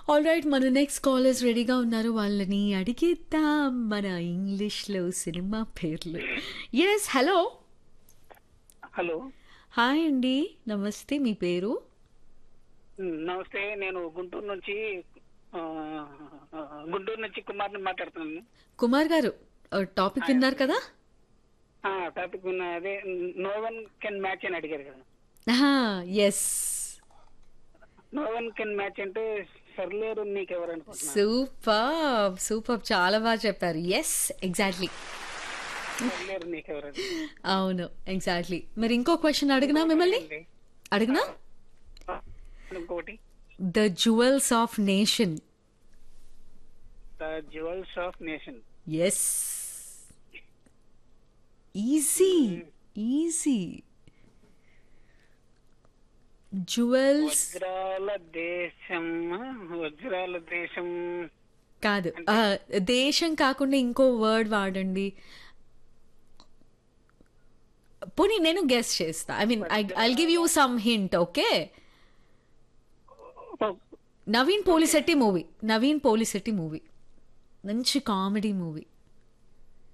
All right మన next callers రెడీగా ఉన్నారు వాళ్ళని అడిగిద్దాం మన ఇంగ్లీష్లో సినిమా పేర్లు ఎస్ హలో హలో హాయ్ అండి నమస్తే మీ పేరు ఉమ్, నమస్తే నేను గుంటూరు నుంచి ఆ, గుంటూరు నుంచి కుమార్ని మాట్లాడుతున్నాను కుమార్ గారు టాపిక్ విన్నారు కదా ఆ, టాపిక్ విన్న అదే నో వన్ కెన్ మ్యాచ్ అని అడిగారు కదా yes no one can match అంటే సర్లేరు నీకెవరు అనుకుంటున్నా సూపర్ సూపర్ చాలా బాగా చెప్పారు ఎస్ ఎగ్జాక్ట్లీ సర్లేరు నీకెవరు అని. అవును ఎగ్జాక్ట్లీ మరి ఇంకో క్వశ్చన్ అడిగినా మిమ్మల్ని అడిగినా ఇంకొకటి the jewels of nation the jewels of nation yes easy easy jewels వజ్రాల దేశం వజ్రాల దేశం కాదు ఆ, దేశం కాకుండా ఇంకో వర్డ్ వాడండి పోనీ నేను గెస్ చేస్తా I mean I I'll give you some hint okay Naveen Polishetty movie Naveen Polishetty movie మంచి కామెడీ మూవీ